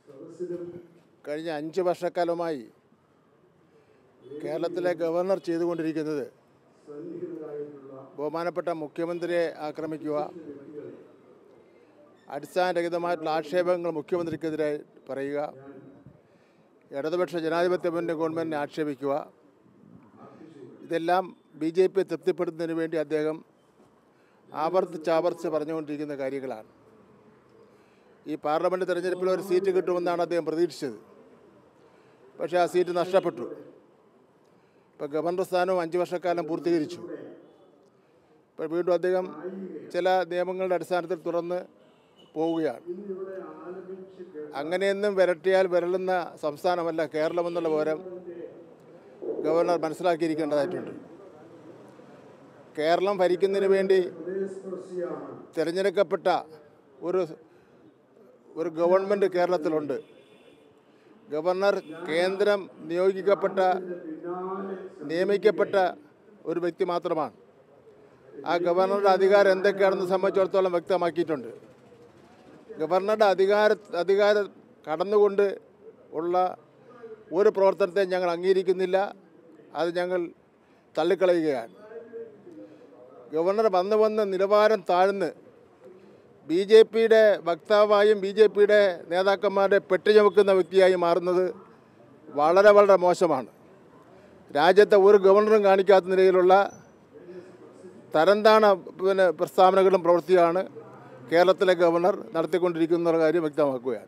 കഴിഞ്ഞ അഞ്ച് വർഷക്കാലമായി കേരളത്തിലെ ഗവർണർ ചെയ്തുകൊണ്ടിരിക്കുന്നത് ബഹുമാനപ്പെട്ട മുഖ്യമന്ത്രിയെ ആക്രമിക്കുക അടിസ്ഥാനരഹിതമായിട്ടുള്ള ആക്ഷേപങ്ങൾ മുഖ്യമന്ത്രിക്കെതിരെ പറയുക ഇടതുപക്ഷ ജനാധിപത്യ മുന്നണി ഗവൺമെൻറ്റിനെ ആക്ഷേപിക്കുക ഇതെല്ലാം ബി ജെ പി തൃപ്തിപ്പെടുത്തുന്നതിന് വേണ്ടി അദ്ദേഹം ആവർത്തിച്ചാവർത്തിച്ച് പറഞ്ഞുകൊണ്ടിരിക്കുന്ന കാര്യങ്ങളാണ് ഈ പാർലമെൻറ്റ് തെരഞ്ഞെടുപ്പിൽ ഒരു സീറ്റ് കിട്ടുമെന്നാണ് അദ്ദേഹം പ്രതീക്ഷിച്ചത് പക്ഷേ ആ സീറ്റ് നഷ്ടപ്പെട്ടു ഇപ്പോൾ ഗവർണർ സ്ഥാനവും അഞ്ച് വർഷക്കാലം പൂർത്തീകരിച്ചു ഇപ്പോൾ വീണ്ടും അദ്ദേഹം ചില നിയമങ്ങളുടെ അടിസ്ഥാനത്തിൽ തുറന്ന് പോവുകയാണ് അങ്ങനെയൊന്നും വിരട്ടിയാൽ വിരളുന്ന സംസ്ഥാനമല്ല കേരളമെന്നുള്ള വിവരം ഗവർണർ മനസ്സിലാക്കിയിരിക്കേണ്ടതായിട്ടുണ്ട് കേരളം ഭരിക്കുന്നതിന് വേണ്ടി തിരഞ്ഞെടുക്കപ്പെട്ട ഒരു ഒരു ഗവൺമെൻറ് കേരളത്തിലുണ്ട് ഗവർണർ കേന്ദ്രം നിയോഗിക്കപ്പെട്ട നിയമിക്കപ്പെട്ട ഒരു വ്യക്തി മാത്രമാണ് ആ ഗവർണറുടെ അധികാരം എന്തൊക്കെയാണെന്ന് സംബന്ധിച്ചിടത്തോളം വ്യക്തമാക്കിയിട്ടുണ്ട് ഗവർണറുടെ അധികാര അധികാരം കടന്നുകൊണ്ട് ഉള്ള ഒരു പ്രവർത്തനത്തെ ഞങ്ങൾ അംഗീകരിക്കുന്നില്ല അത് ഞങ്ങൾ തള്ളിക്കളയുകയാണ് ഗവർണർ വന്ന് വന്ന് നിലവാരം താഴ്ന്ന് ബി ജെ പിയുടെ വക്താവായും ബി ജെ പിയുടെ നേതാക്കന്മാരുടെ പെട്ടുചുമക്കുന്ന വ്യക്തിയായി മാറുന്നത് വളരെ വളരെ മോശമാണ് രാജ്യത്തെ ഒരു ഗവർണറും കാണിക്കാത്ത നിലയിലുള്ള തരംതാണ പിന്നെ പ്രസ്താവനകളും പ്രവൃത്തിയാണ് കേരളത്തിലെ ഗവർണർ നടത്തിക്കൊണ്ടിരിക്കുന്ന കാര്യം വ്യക്തമാക്കുകയാണ്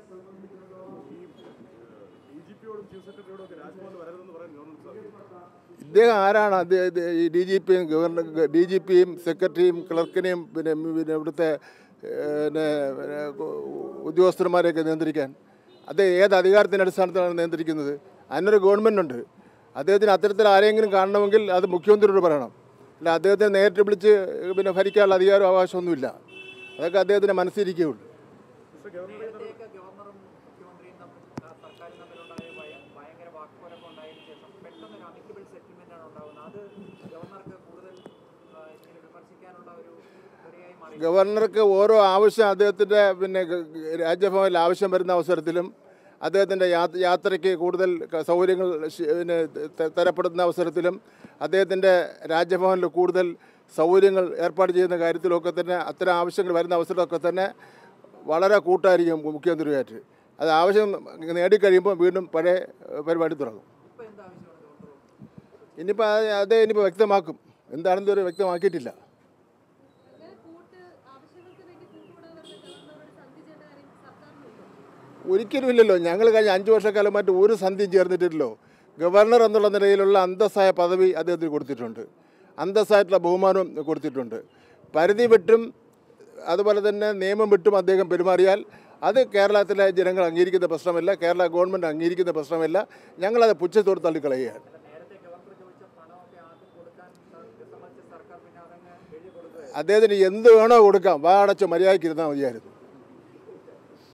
ഇദ്ദേഹം ആരാണ് അദ്ദേഹം ഈ ഡി ജി പിയും ഗവർണർ ഡി ജി പിയും സെക്രട്ടറിയും ക്ലർക്കിനെയും പിന്നെ പിന്നെ ഇവിടുത്തെ ഏഹ്, പിന്നെ പിന്നെ ഉദ്യോഗസ്ഥന്മാരെയൊക്കെ നിയന്ത്രിക്കാൻ അദ്ദേഹം ഏത് അധികാരത്തിൻ്റെ അടിസ്ഥാനത്തിലാണ് നിയന്ത്രിക്കുന്നത് അതിനൊരു ഗവൺമെൻറ് ഉണ്ട് അദ്ദേഹത്തിന് അത്തരത്തിൽ ആരെങ്കിലും കാണണമെങ്കിൽ അത് മുഖ്യമന്ത്രിയോട് പറയണം അല്ല അദ്ദേഹത്തെ നേരിട്ട് വിളിച്ച് പിന്നെ ഭരിക്കാനുള്ള അധികാരം അവകാശമൊന്നുമില്ല അതൊക്കെ അദ്ദേഹത്തിന് മനസ്സിരിക്കുകയുള്ളൂ നേരത്തെയൊക്കെ ഗവർണറും മുഖ്യമന്ത്രിയും തമ്മിൽ ആ, സർക്കാരും തമ്മിലുണ്ടായ ഭയ- ഭയങ്കര വാക്കുപോലൊക്കെ ഉണ്ടായതിനു ശേഷം പെട്ടെന്ന് ഒരു അമിക്കബിൾ സെറ്റിൽമെന്റ് ആണ് ഉണ്ടാകുന്നത് അത് ഗവർണർക്ക് കൂടുതൽ ആ, ഇങ്ങനെ വിമർശിക്കാനുള്ള ഒരു ഇടയായി മാറി ഗവർണർക്ക് ഓരോ ആവശ്യം അദ്ദേഹത്തിൻ്റെ പിന്നെ ഗ- ഗ- രാജ്യഭവനിൽ ആവശ്യം വരുന്ന അവസരത്തിലും അദ്ദേഹത്തിൻ്റെ യാ- യാത്രയ്ക്ക് കൂടുതൽ ക- സൗകര്യങ്ങൾ ശ- പിന്നെ ത- തരപ്പെടുന്ന അവസരത്തിലും അദ്ദേഹത്തിൻ്റെ രാജ്യഭവനിൽ കൂടുതൽ സൗകര്യങ്ങൾ ഏർപ്പാട് ചെയ്യുന്ന കാര്യത്തിലൊക്കെ തന്നെ അത്തരം ആവശ്യങ്ങൾ വരുന്ന അവസരമൊക്കെ തന്നെ വളരെ കൂട്ടായിരിക്കും മുഖ്യമന്ത്രിയായിട്ട് അത് ആവശ്യം നേടിക്കഴിയുമ്പോൾ വീണ്ടും പഴയ ഏഹ്, പരിപാടി തുടങ്ങും ഇപ്പൊ എന്താ ആവശ്യമാണ് ഗവർണർ ഇനിയിപ്പോൾ അദ്ദേഹം ഇനിയിപ്പോൾ വ്യക്തമാക്കും എന്താണെന്ന് ഇതുവരെ വ്യക്തമാക്കിയിട്ടില്ല അങ്ങനെ കൂട്ട് ആവശ്യങ്ങൾക്ക് വേണ്ടി കൂട്ടുകൂടാൻ വരുന്ന ഗവർണറോട് സന്ധി ചെയ്യേണ്ട കാര്യം സർക്കാരിനുണ്ടോ ഒരിക്കലും ഇല്ലല്ലോ ഞങ്ങൾ കഴിഞ്ഞ അഞ്ച് വർഷക്കാലമായിട്ട് ഒരു സന്ധിയും ചേർന്നിട്ടില്ലല്ലോ ഗവർണർ എന്നുള്ള നിലയിലുള്ള അന്തസ്സായ പദവി അദ്ദേഹത്തിന് കൊടുത്തിട്ടുണ്ട് അന്തസ്സായിട്ടുള്ള ബഹുമാനവും കൊടുത്തിട്ടുണ്ട് പരിധി വിട്ടും അതുപോലെ തന്നെ നിയമം വിട്ടും അദ്ദേഹം പെരുമാറിയാൽ അത് കേരളത്തിലെ ജനങ്ങൾ അംഗീകരിക്കുന്ന പ്രശ്നമല്ല കേരള ഗവൺമെൻറ് അംഗീകരിക്കുന്ന പ്രശ്നമല്ല ഞങ്ങളത് പുച്ഛത്തോട് തള്ളിക്കളയുകയാണ് നേരത്തെ ഗവർണർ ചോദിച്ച പണമൊക്കെ ആദ്യം കൊടുക്കാൻ സമ്മതിച്ച സർക്കാർ പിന്നെ അതങ്ങ് എഴുതി കൊടുക്കുക അദ്ദേഹത്തിന് എന്ത് വേണോ കൊടുക്കാം വാ അടച്ച് മര്യാദയ്ക്ക് ഇരുന്നാൽ മതിയായിരുന്നു